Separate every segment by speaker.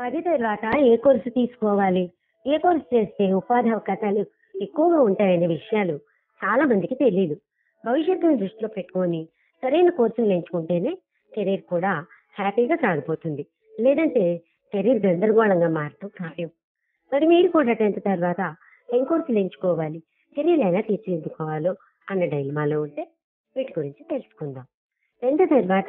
Speaker 1: పది తర్వాత ఏ కోర్సు తీసుకోవాలి ఏ కోర్సు చేస్తే ఉపాధి అవకాశాలు ఎక్కువగా ఉంటాయనే విషయాలు చాలా మందికి తెలియదు భవిష్యత్తును దృష్టిలో పెట్టుకొని సరైన కోర్సులు ఎంచుకుంటేనే కెరీర్ కూడా హ్యాపీగా సాగిపోతుంది లేదంటే కెరీర్ గందరగోళంగా మారటం ఖాయం మరి మీరు కూడా టెన్త్ తర్వాత ఏం కోర్సులు ఎంచుకోవాలి కెరీర్ ఎలా తీర్చిదిద్దుకోవాలో అన్న డైలమాలో ఉంటే వీటి గురించి తెలుసుకుందాం టెన్త్ తర్వాత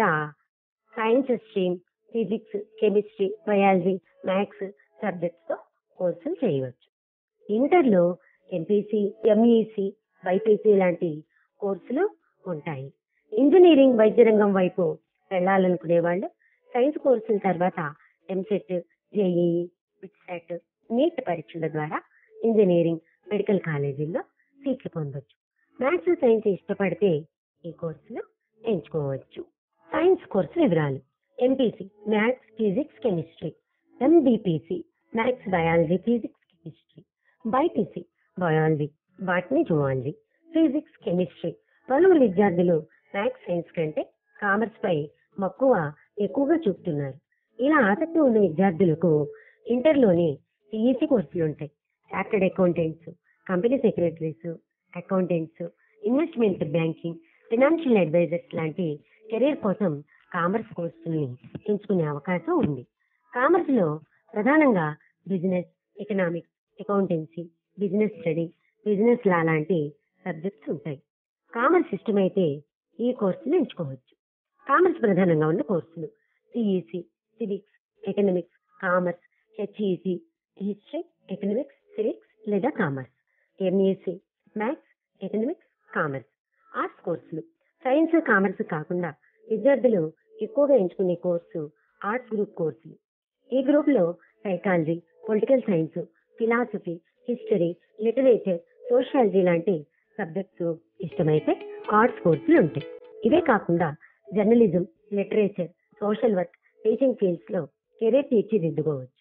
Speaker 1: science stream physics chemistry biology maths సబ్జెక్ట్స్తో కోర్సులు చేయవచ్చు ఇంటర్లో ఎంపీసీ ఎంఈసి బైపీసీ లాంటి కోర్సులు ఉంటాయి ఇంజనీరింగ్ వైద్య రంగం వైపు వెళ్ళాలనుకునే వాళ్ళు సైన్స్ కోర్సుల తర్వాత ఎంసెట్ జేఈఈ బిట్సెట్ నీట్ పరీక్షల ద్వారా ఇంజనీరింగ్ మెడికల్ కాలేజీల్లో సీట్లు పొందొచ్చు మ్యాథ్స్ సైన్స్ ఇష్టపడితే ఈ కోర్సులు ఎంచుకోవచ్చు సైన్స్ కోర్సు వివరాలు MPC maths physics chemistry MBPC maths biology physics chemistry BiPC biology botany zoology physics chemistry పలువురు విద్యార్థులు మ్యాథ్స్ సైన్స్ కంటే కామర్స్ పై మక్కువ ఎక్కువగా చూపుతున్నారు ఇలా ఆసక్తి ఉన్న విద్యార్థులకు ఇంటర్లోని సిఈసి కోర్సులు ఉంటాయి chartered accountants company secretaries accountants investment banking financial advisers లాంటి కెరీర్ కోసం కామర్స్ కోర్సుల్ని ఎంచుకునే అవకాశం ఉంది కామర్స్ లో ప్రధానంగా business economics accountancy business study business law లాంటి సబ్జెక్ట్స్ ఉంటాయి కామర్స్ ఇష్టమైతే ఈ కోర్సులు ఎంచుకోవచ్చు కామర్స్ ప్రధానంగా ఉన్న కోర్సులు CEC civics economics commerce HEC history economics civics లేదా commerce MEC maths economics commerce arts కోర్సులు సైన్స్ కామర్స్ కాకుండా విద్యార్థులు ఎక్కువగా ఎంచుకునే కోర్సు ఆర్ట్స్ గ్రూప్ కోర్సులు ఈ గ్రూప్ లో psychology political science philosophy history literature sociology లాంటి సబ్జెక్ట్స్ ఇష్టమైతే ఆర్ట్స్ కోర్సులు ఉంటాయి ఇవే కాకుండా journalism literature social work teaching fields లో కెరీర్ తీర్చిదిద్దుకోవచ్చు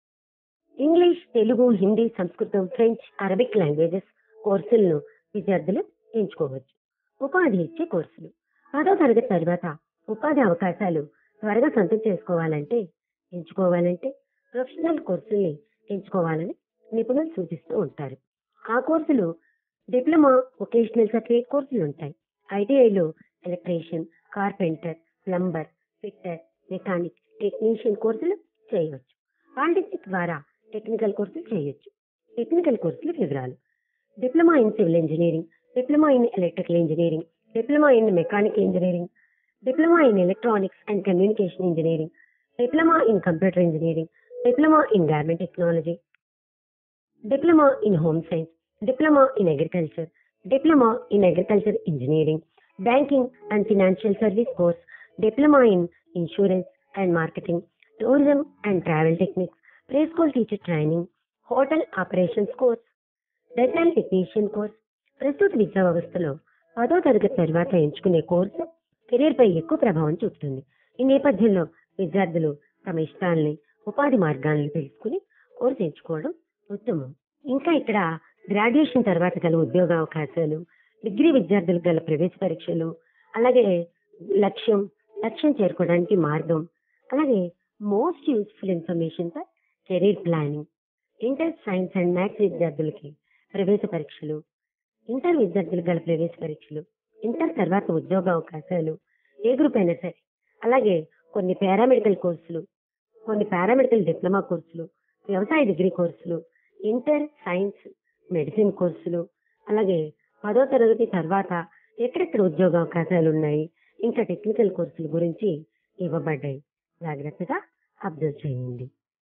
Speaker 1: ఇంగ్లీష్ తెలుగు హిందీ సంస్కృతం ఫ్రెంచ్ అరబిక్ లాంగ్వేజెస్ కోర్సులను విద్యార్థులు ఎంచుకోవచ్చు ఉపాధి ఇచ్చే కోర్సులు పదో తరగతి తర్వాత ఉపాధి అవకాశాలు త్వరగా సొంతం చేసుకోవాలంటే ఎంచుకోవాలంటే ప్రొఫెషనల్ కోర్సుల్ని ఎంచుకోవాలని నిపుణులు సూచిస్తూ ఉంటారు ఆ కోర్సులు డిప్లొమా వొకేషనల్ సర్టిఫికేట్ కోర్సులు ఉంటాయి ఐటీఐలో electrician carpenter plumber fitter mechanic technician కోర్సులు చేయవచ్చు పాలిటెక్నిక్ ద్వారా టెక్నికల్ కోర్సులు చేయొచ్చు టెక్నికల్ కోర్సుల వివరాలు diploma in civil engineering diploma in electrical engineering diploma in mechanical engineering diploma in electronics and communication engineering diploma in computer engineering diploma in garment technology diploma in home science diploma in agriculture diploma in agriculture engineering banking and financial service course diploma in insurance and marketing tourism and travel techniques preschool teacher training hotel operations course dental technician course ప్రస్తుత విద్యా వ్యవస్థలో పదో తరగతి తర్వాత ఎంచుకునే course career పై ఎక్కువ ప్రభావం చూపుతుంది ఈ నేపథ్యంలో విద్యార్థులు తమ ఇష్టాలని ఉపాధి మార్గాలను తెలుసుకుని కోర్సు ఎంచుకోవడం ఉత్తమం ఇంకా ఇక్కడ గ్రాడ్యుయేషన్ తర్వాత గల ఉద్యోగ అవకాశాలు డిగ్రీ విద్యార్థులకు గల ప్రవేశ పరీక్షలు అలాగే లక్ష్యం లక్ష్యం చేరుకోవడానికి మార్గం అలాగే most useful information for career planning inter science and maths విద్యార్థులకి ప్రవేశ పరీక్షలు ఇంటర్ విద్యార్థులకు గల ప్రవేశ పరీక్షలు ఇంటర్ తర్వాత ఉద్యోగ అవకాశాలు ఏ గ్రూప్ అయినా సరే అలాగే కొన్ని పారామెడికల్ కోర్సులు కొన్ని పారామెడికల్ డిప్లొమా కోర్సులు వ్యవసాయ డిగ్రీ కోర్సులు ఇంటర్ సైన్స్ మెడిసిన్ కోర్సులు అలాగే పదో తరగతి తర్వాత ఎక్కడెక్కడ ఉద్యోగ అవకాశాలు ఉన్నాయి ఇంకా టెక్నికల్ కోర్సుల గురించి ఇవ్వబడ్డాయి జాగ్రత్తగా అబ్జర్వ్ చేయండి